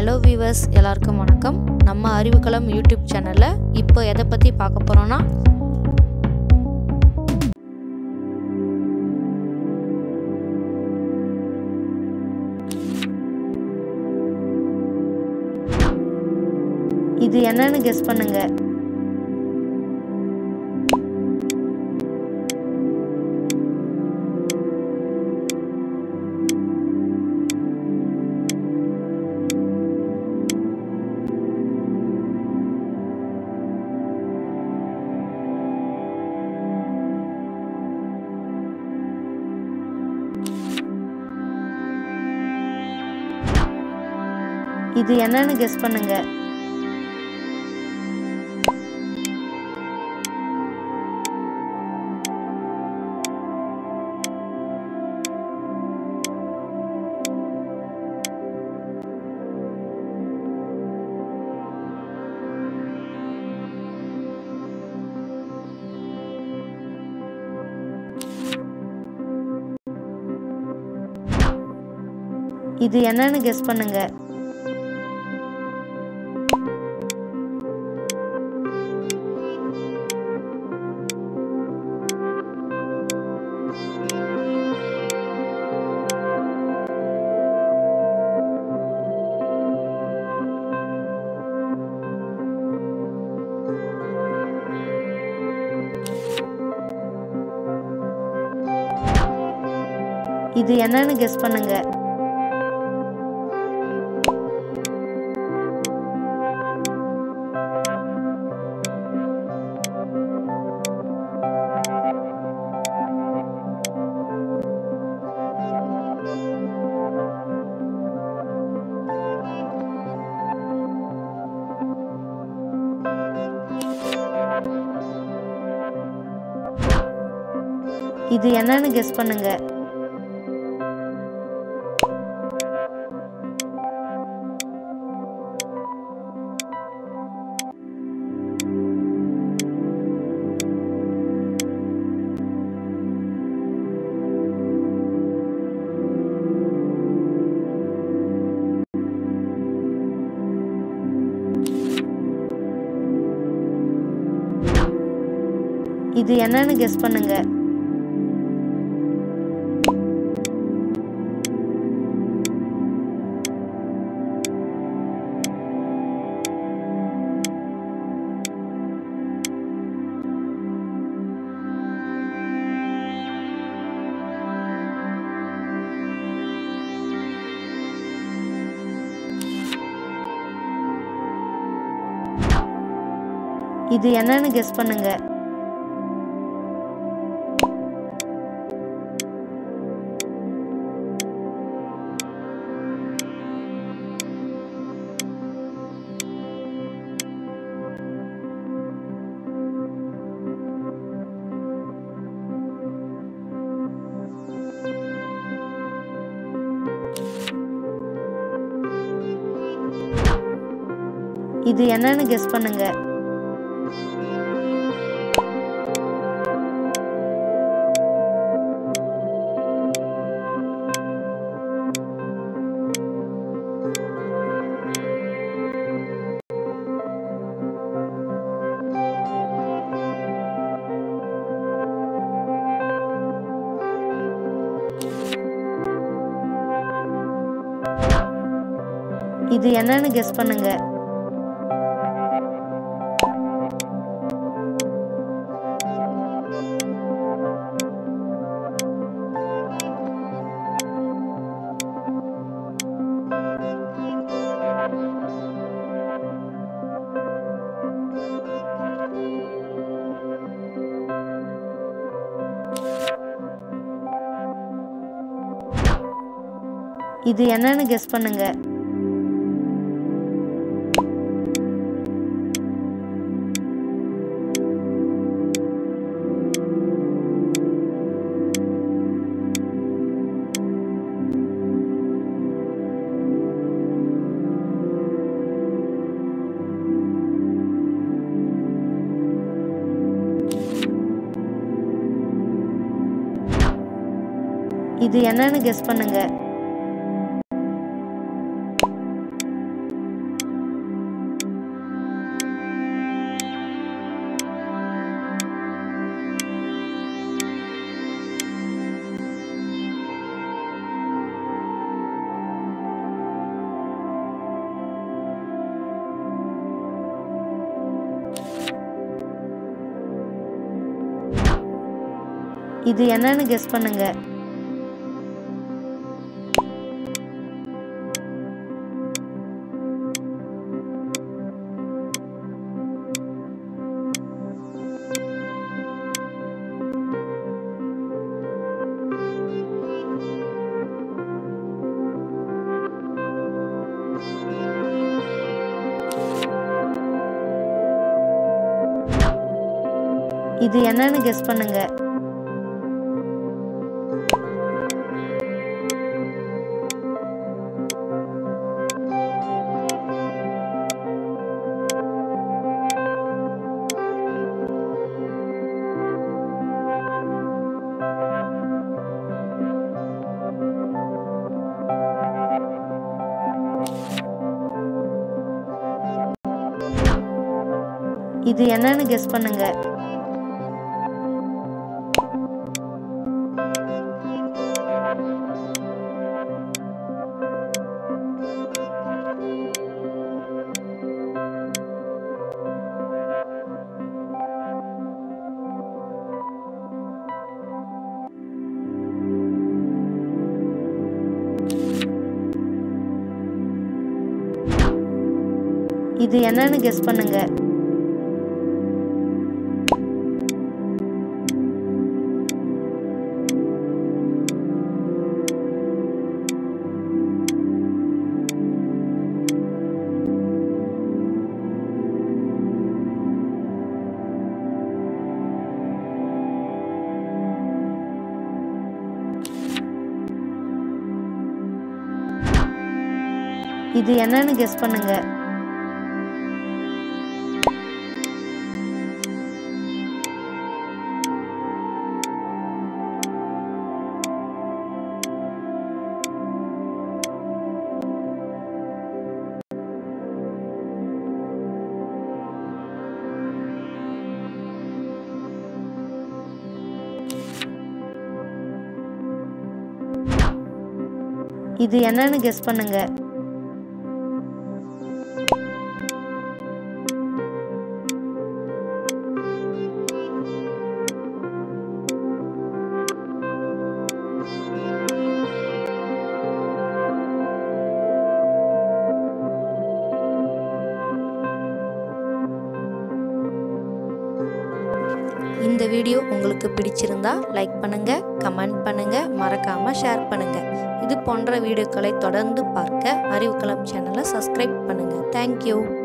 hello viewers எல்லாருக்கும் வணக்கம் நம்ம அறிவுக்களம் யூடியூப் சேனலில் இப்போ எதை பற்றி பார்க்க போகிறோன்னா இது என்னன்னு கெஸ் பண்ணுங்க இது என்னன்னு கெஸ் பண்ணுங்க இது என்னன்னு கெஸ் பண்ணுங்க இது என்னன்னு கெஸ் பண்ணுங்க இது என்னன்னு கெஸ் பண்ணுங்க இது என்னன்னு கெஸ் பண்ணுங்க இது என்னன்னு கெஸ் பண்ணுங்க இது என்னன்னு கெஸ் பண்ணுங்க இது என்னன்னு கெஸ் பண்ணுங்க இது என்னன்னு கெஸ் பண்ணுங்க இது என்னன்னு கெஸ் பண்ணுங்க இது என்னன்னு கெஸ் பண்ணுங்க இது என்னன்னு கெஸ் பண்ணுங்க இது என்னன்னு கெஸ் பண்ணுங்க இது என்னன்னு கெஸ் பண்ணுங்க இது என்னன்னு கெஸ் பண்ணுங்க இது என்னன்னு கெஸ் பண்ணுங்க இந்த வீடியோ உங்களுக்கு பிடிச்சிருந்தா லைக் பண்ணுங்க கமெண்ட் பண்ணுங்க மறக்காம ஷேர் பண்ணுங்க இது போன்ற வீடியோக்களை தொடர்ந்து பார்க்க அறிவுக்களம் சேனலை சப்ஸ்கிரைப் பண்ணுங்க தேங்க்யூ